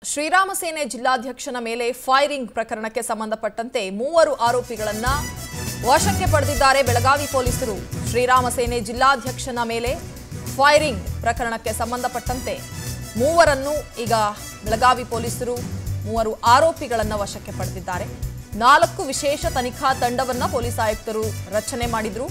ಶ್ರೀರಾಮ ಸೇನೆ ಜಿಲ್ಲಾಧ್ಯಕ್ಷನ ಮೇಲೆ ಫೈರಿಂಗ್ ಪ್ರಕರಣಕ್ಕೆ ಸಂಬಂಧಪಟ್ಟಂತೆ ಮೂವರು ಆರೋಪಿಗಳನ್ನ ವಶಕ್ಕೆ ಪಡೆದಿದ್ದಾರೆ ಬೆಳಗಾವಿ ಪೊಲೀಸರು ಶ್ರೀರಾಮ ಸೇನೆ ಜಿಲ್ಲಾಧ್ಯಕ್ಷನ ಮೇಲೆ ಫೈರಿಂಗ್ ಪ್ರಕರಣಕ್ಕೆ ಸಂಬಂಧಪಟ್ಟಂತೆ ಮೂವರನ್ನು ಈಗ ಬೆಳಗಾವಿ ಪೊಲೀಸರು ಮೂವರು ಆರೋಪಿಗಳನ್ನ ವಶಕ್ಕೆ ಪಡೆದಿದ್ದಾರೆ ನಾಲ್ಕು ವಿಶೇಷ ತನಿಖಾ ತಂಡವನ್ನ ಪೊಲೀಸ್ ಆಯುಕ್ತರು ರಚನೆ ಮಾಡಿದ್ರು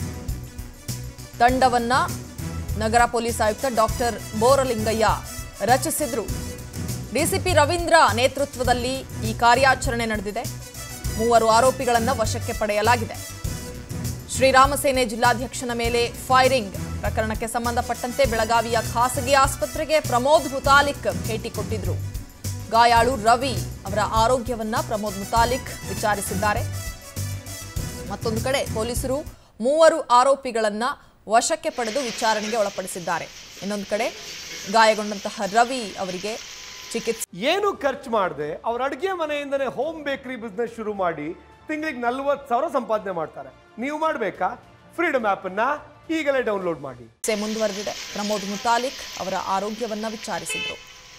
ತಂಡವನ್ನ ನಗರ ಪೊಲೀಸ್ ಆಯುಕ್ತ ಡಾಕ್ಟರ್ ಬೋರಲಿಂಗಯ್ಯ ರಚಿಸಿದ್ರು ಡಿಸಿಪಿ ರವೀಂದ್ರ ನೇತೃತ್ವದಲ್ಲಿ ಈ ಕಾರ್ಯಾಚರಣೆ ನಡೆದಿದೆ ಮೂವರು ಆರೋಪಿಗಳನ್ನ ವಶಕ್ಕೆ ಪಡೆಯಲಾಗಿದೆ ಶ್ರೀರಾಮ ಸೇನೆ ಜಿಲ್ಲಾಧ್ಯಕ್ಷನ ಮೇಲೆ ಫೈರಿಂಗ್ ಪ್ರಕರಣಕ್ಕೆ ಸಂಬಂಧಪಟ್ಟಂತೆ ಬೆಳಗಾವಿಯ ಖಾಸಗಿ ಆಸ್ಪತ್ರೆಗೆ ಪ್ರಮೋದ್ ಮುತಾಲಿಕ್ ಭೇಟಿ ಕೊಟ್ಟಿದ್ರು ಗಾಯಾಳು ರವಿ ಅವರ ಆರೋಗ್ಯವನ್ನ ಪ್ರಮೋದ್ ಮುತಾಲಿಕ್ ವಿಚಾರಿಸಿದ್ದಾರೆ ಮತ್ತೊಂದು ಕಡೆ ಪೊಲೀಸರು ಮೂವರು ಆರೋಪಿಗಳನ್ನ ವಶಕ್ಕೆ ಪಡೆದು ವಿಚಾರಣೆಗೆ ಒಳಪಡಿಸಿದ್ದಾರೆ ಇನ್ನೊಂದು ಕಡೆ ಗಾಯಗೊಂಡಂತಹ ರವಿ ಅವರಿಗೆ ಚಿಕಿತ್ಸೆ ಏನು ಖರ್ಚು ಮಾಡದೆ ಅವ್ರ ಅಡುಗೆ ಮನೆಯಿಂದನೇ ಹೋಮ್ ಬೇಕರಿ ಬಿಸ್ನೆಸ್ ಶುರು ಮಾಡಿ ತಿಂಗಳಿಗೆ ನಲ್ವತ್ತು ಸಾವಿರ ಸಂಪಾದನೆ ಮಾಡ್ತಾರೆ ನೀವು ಮಾಡಬೇಕಾ ಫ್ರೀಡಮ್ ಆ್ಯಪನ್ನು ಈಗಲೇ ಡೌನ್ಲೋಡ್ ಮಾಡಿ ಮುಂದುವರೆದಿದೆ ಪ್ರಮೋದ್ ಮುತಾಲಿಕ್ ಅವರ ಆರೋಗ್ಯವನ್ನ ವಿಚಾರಿಸಿದ್ರು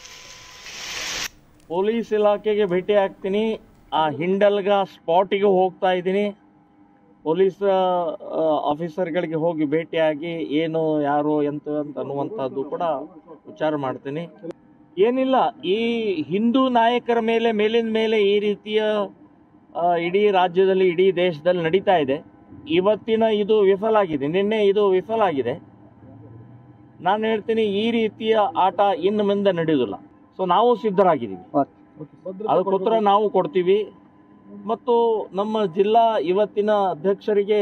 ಪೊಲೀಸ್ ಇಲಾಖೆಗೆ ಭೇಟಿ ಆಗ್ತೀನಿ ಆ ಹಿಂಡಲ್ಗ ಸ್ಪಾಟಿಗೆ ಹೋಗ್ತಾ ಇದ್ದೀನಿ ಪೊಲೀಸ್ ಆಫೀಸರ್ಗಳಿಗೆ ಹೋಗಿ ಭೇಟಿಯಾಗಿ ಏನು ಯಾರು ಎಂತ ಅಂತ ಅನ್ನುವಂಥದ್ದು ಕೂಡ ವಿಚಾರ ಮಾಡ್ತೀನಿ ಏನಿಲ್ಲ ಈ ಹಿಂದೂ ನಾಯಕರ ಮೇಲೆ ಮೇಲಿನ ಮೇಲೆ ಈ ರೀತಿಯ ಆ, ಇಡೀ ರಾಜ್ಯದಲ್ಲಿ ಇಡೀ ದೇಶದಲ್ಲಿ ನಡೀತಾ ಇದೆ ಇವತ್ತಿನ ಇದು ವಿಫಲ ಆಗಿದೆ ನಿನ್ನೆ ಇದು ವಿಫಲ ಆಗಿದೆ ನಾನು ಹೇಳ್ತೀನಿ ಈ ರೀತಿಯ ಆಟ ಇನ್ನು ಮುಂದೆ ನಡೆಯುವುದಿಲ್ಲ ಸೊ ನಾವು ಸಿದ್ಧರಾಗಿದ್ದೀವಿ ಅದಕ್ಕೆ ಉತ್ತರ ನಾವು ಕೊಡ್ತೀವಿ ಮತ್ತು ನಮ್ಮ ಜಿಲ್ಲಾ ಇವತ್ತಿನ ಅಧ್ಯಕ್ಷರಿಗೆ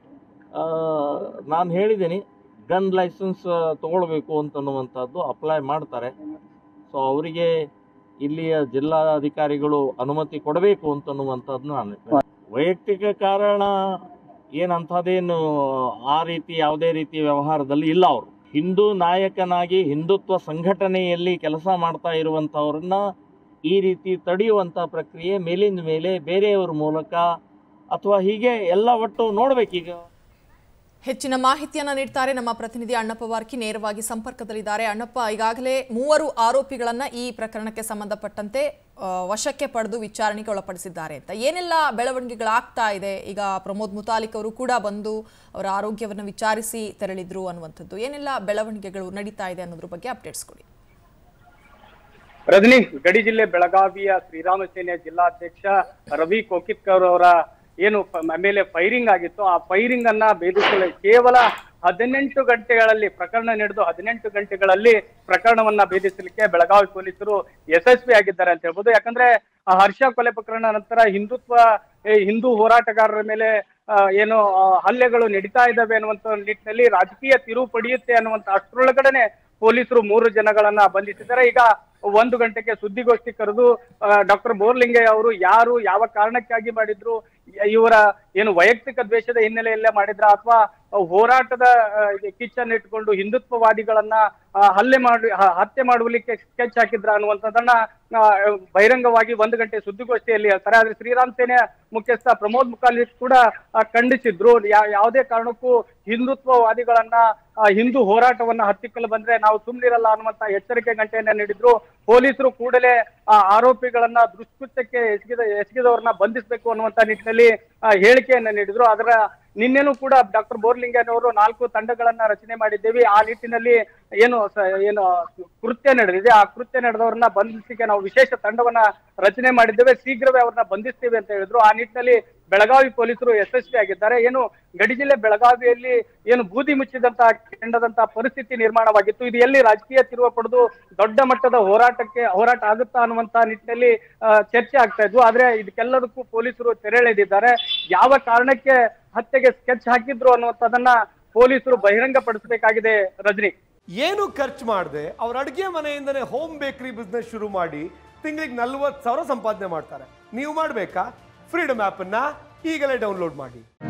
ನಾನು ಹೇಳಿದ್ದೀನಿ ಗನ್ ಲೈಸೆನ್ಸ್ ತಗೊಳ್ಬೇಕು ಅಂತನ್ನುವಂಥದ್ದು ಅಪ್ಲೈ ಮಾಡ್ತಾರೆ ಸೊ ಅವರಿಗೆ ಇಲ್ಲಿಯ ಜಿಲ್ಲಾಧಿಕಾರಿಗಳು ಅನುಮತಿ ಕೊಡಬೇಕು ಅಂತನ್ನುವಂಥದ್ದು ನಾನು ವೈಯಕ್ತಿಕ ಕಾರಣ ಏನಂಥದ್ದೇನು ಆ ರೀತಿ ಯಾವುದೇ ರೀತಿ ವ್ಯವಹಾರದಲ್ಲಿ ಇಲ್ಲ ಅವರು ಹಿಂದೂ ನಾಯಕನಾಗಿ ಹಿಂದುತ್ವ ಸಂಘಟನೆಯಲ್ಲಿ ಕೆಲಸ ಮಾಡ್ತಾ ಇರುವಂಥವ್ರನ್ನ ಈ ರೀತಿ ತಡೆಯುವಂಥ ಪ್ರಕ್ರಿಯೆ ಮೇಲಿಂದ ಮೇಲೆ ಬೇರೆಯವ್ರ ಮೂಲಕ ಅಥವಾ ಹೀಗೆ ಎಲ್ಲ ಒಟ್ಟು ನೋಡ್ಬೇಕೀಗ ಹೆಚ್ಚಿನ ಮಾಹಿತಿಯನ್ನ ನೀಡ್ತಾರೆ ನಮ್ಮ ಪ್ರತಿನಿಧಿ ಅಣ್ಣಪ್ಪ ವಾರ್ಕಿ ನೇರವಾಗಿ ಸಂಪರ್ಕದಲ್ಲಿದ್ದಾರೆ ಅಣ್ಣಪ್ಪ ಈಗಾಗಲೇ ಮೂವರು ಆರೋಪಿಗಳನ್ನ ಈ ಪ್ರಕರಣಕ್ಕೆ ಸಂಬಂಧಪಟ್ಟಂತೆ ಆ, ವಶಕ್ಕೆ ಪಡೆದು ವಿಚಾರಣೆಗೆ ಒಳಪಡಿಸಿದ್ದಾರೆ ಅಂತ ಏನೆಲ್ಲ ಬೆಳವಣಿಗೆಗಳಾಗ್ತಾ ಇದೆ ಈಗ ಪ್ರಮೋದ್ ಮುತಾಲಿಕ್ ಅವರು ಕೂಡ ಬಂದು ಅವರ ಆರೋಗ್ಯವನ್ನು ವಿಚಾರಿಸಿ ತೆರಳಿದ್ರು ಅನ್ನುವಂಥದ್ದು ಏನೆಲ್ಲ ಬೆಳವಣಿಗೆಗಳು ನಡೀತಾ ಇದೆ ಅನ್ನೋದ್ರ ಬಗ್ಗೆ ಅಪ್ಡೇಟ್ಸ್ ಕೊಡಿ ರಜನಿ ಗಡಿ ಜಿಲ್ಲೆ ಬೆಳಗಾವಿಯ ಶ್ರೀರಾಮ ಸೇನೆಯ ಜಿಲ್ಲಾಧ್ಯಕ್ಷ ರವಿ ಕೋಕಿತ್ಕರ್ ಅವರ ಏನು ಪ- ಮೇಲೆ ಫೈರಿಂಗ್ ಆಗಿತ್ತು ಆ ಫೈರಿಂಗ್ ಅನ್ನ ಭೇದಿಸಲು ಕೇವಲ ಹದಿನೆಂಟು ಗಂಟೆಗಳಲ್ಲಿ ಪ್ರಕರಣ ನಡೆದು ಹದಿನೆಂಟು ಗಂಟೆಗಳಲ್ಲಿ ಪ್ರಕರಣವನ್ನ ಭೇದಿಸಲಿಕ್ಕೆ ಬೆಳಗಾವಿ ಪೊಲೀಸರು ಯಶಸ್ವಿ ಆಗಿದ್ದಾರೆ ಅಂತ ಹೇಳ್ಬೋದು ಯಾಕಂದ್ರೆ ಆ ಹರ್ಷ ಕೊಲೆ ಪ್ರಕರಣ ನಂತರ ಹಿಂದುತ್ವ ಏ, ಹಿಂದೂ ಹೋರಾಟಗಾರರ ಮೇಲೆ ಆ, ಏನು ಆ, ಹಲ್ಲೆಗಳು ನಡೀತಾ ಇದ್ದಾವೆ ಅನ್ನುವಂತ ನಿಟ್ಟಿನಲ್ಲಿ ರಾಜಕೀಯ ತಿರುವು ಪಡೆಯುತ್ತೆ ಅನ್ನುವಂತ ಅಷ್ಟರೊಳಗಡೆನೆ ಪೊಲೀಸರು ಮೂರು ಜನಗಳನ್ನ ಬಂಧಿಸಿದ್ದಾರೆ ಈಗ ಒಂದು ಗಂಟೆಗೆ ಸುದ್ದಿಗೋಷ್ಠಿ ಕರೆದು ಡಾಕ್ಟರ್ ಬೋರ್ಲಿಂಗಯ್ಯ ಅವರು ಯಾರು ಯಾವ ಕಾರಣಕ್ಕಾಗಿ ಮಾಡಿದ್ರು ಯ- ಇವರ ಏನು ವೈಯಕ್ತಿಕ ದ್ವೇಷದ ಹಿನ್ನೆಲೆಯಲ್ಲೇ ಮಾಡಿದ್ರ ಅಥವಾ ಹೋರಾಟದ ಆ, ಕಿಚ್ಚನ್ನು ಇಟ್ಕೊಂಡು ಹಿಂದುತ್ವವಾದಿಗಳನ್ನ ಆ, ಹಲ್ಲೆ ಮಾಡಿ ಹ- ಹತ್ಯೆ ಮಾಡುವಲಿಕ್ಕೆ ಸ್ಕೆಚ್ ಹಾಕಿದ್ರ ಅನ್ನುವಂಥದ್ದನ್ನ ಆ, ಬಹಿರಂಗವಾಗಿ ಒಂದು ಗಂಟೆ ಸುದ್ದಿಗೋಷ್ಠಿಯಲ್ಲಿ ಹೇಳ್ತಾರೆ ಆದ್ರೆ ಶ್ರೀರಾಮ್ ಸೇನೆಯ ಮುಖ್ಯಸ್ಥ ಪ್ರಮೋದ್ ಮುಖಾಲಿಕ್ ಕೂಡ ಆ, ಖಂಡಿಸಿದ್ರು ಯಾ- ಯಾವುದೇ ಕಾರಣಕ್ಕೂ ಹಿಂದುತ್ವವಾದಿಗಳನ್ನ ಆ, ಹಿಂದೂ ಹೋರಾಟವನ್ನ ಹತ್ತಿಕ್ಕಲು ಬಂದ್ರೆ ನಾವು ಸುಮ್ನಿರಲ್ಲ ಅನ್ನುವಂತ ಎಚ್ಚರಿಕೆ ಗಂಟೆಯನ್ನ ನೀಡಿದ್ರು ಪೊಲೀಸರು ಕೂಡಲೇ ಆ ಆರೋಪಿಗಳನ್ನ ದುಷ್ಕೃತ್ಯಕ್ಕೆ ಎಸಗಿದ ಎಸಗಿದವರನ್ನ ಬಂಧಿಸಬೇಕು ಅನ್ನುವಂತ ನಿಟ್ಟಿನಲ್ಲಿ ಆ, ಹೇಳಿಕೆಯನ್ನ ನೀಡಿದ್ರು ಅದರ ನಿನ್ನೆನೂ ಕೂಡ ಡಾಕ್ಟರ್ ಬೋರ್ಲಿಂಗನವರು ನಾಲ್ಕು ತಂಡಗಳನ್ನ ರಚನೆ ಮಾಡಿದ್ದೇವೆ ಆ ನಿಟ್ಟಿನಲ್ಲಿ ಏನು ಸ- ಏನು ಕೃತ್ಯ ನಡೆದಿದೆ ಆ ಕೃತ್ಯ ನಡೆದವರನ್ನ ಬಂಧಿಸಲಿಕ್ಕೆ ನಾವು ವಿಶೇಷ ತಂಡವನ್ನ ರಚನೆ ಮಾಡಿದ್ದೇವೆ ಶೀಘ್ರವೇ ಅವ್ರನ್ನ ಬಂಧಿಸ್ತೀವಿ ಅಂತ ಹೇಳಿದ್ರು ಆ ನಿಟ್ಟಿನಲ್ಲಿ ಬೆಳಗಾವಿ ಪೊಲೀಸರು ಯಶಸ್ವಿಯಾಗಿದ್ದಾರೆ ಏನು ಗಡಿ ಜಿಲ್ಲೆ ಬೆಳಗಾವಿಯಲ್ಲಿ ಏನು ಬೂದಿ ಮುಚ್ಚಿದಂತಹ ಕೆಂಡದಂತಹ ಪರಿಸ್ಥಿತಿ ನಿರ್ಮಾಣವಾಗಿತ್ತು ಇದು ಎಲ್ಲಿ ರಾಜಕೀಯ ತಿರುವು ಪಡೆದು ದೊಡ್ಡ ಮಟ್ಟದ ಹೋರಾಟಕ್ಕೆ ಹೋರಾಟ ಆಗುತ್ತಾ ಅನ್ನುವಂತ ನಿಟ್ಟಿನಲ್ಲಿ ಆ, ಚರ್ಚೆ ಆಗ್ತಾ ಇದ್ವು ಆದ್ರೆ ಇದಕ್ಕೆಲ್ಲದಕ್ಕೂ ಪೊಲೀಸರು ತೆರೆಳೆದಿದ್ದಾರೆ ಯಾವ ಕಾರಣಕ್ಕೆ ಹತ್ಯೆಗೆ ಸ್ಕೆಚ್ ಹಾಕಿದ್ರು ಅನ್ನುವಂಥದ್ದನ್ನ ಪೊಲೀಸರು ಬಹಿರಂಗ ಪಡಿಸಬೇಕಾಗಿದೆ ರಜನಿ ಏನು ಖರ್ಚು ಮಾಡದೆ ಅವ್ರ ಅಡುಗೆ ಮನೆಯಿಂದನೇ ಹೋಮ್ ಬೇಕರಿ ಬಿಸ್ನೆಸ್ ಶುರು ಮಾಡಿ ತಿಂಗಳಿಗೆ ನಲ್ವತ್ತು ಸಾವಿರ ಸಂಪಾದನೆ ಮಾಡ್ತಾರೆ ನೀವು ಮಾಡಬೇಕಾ ಫ್ರೀಡಮ್ ಆ್ಯಪನ್ನು ಈಗಲೇ ಡೌನ್ಲೋಡ್ ಮಾಡಿ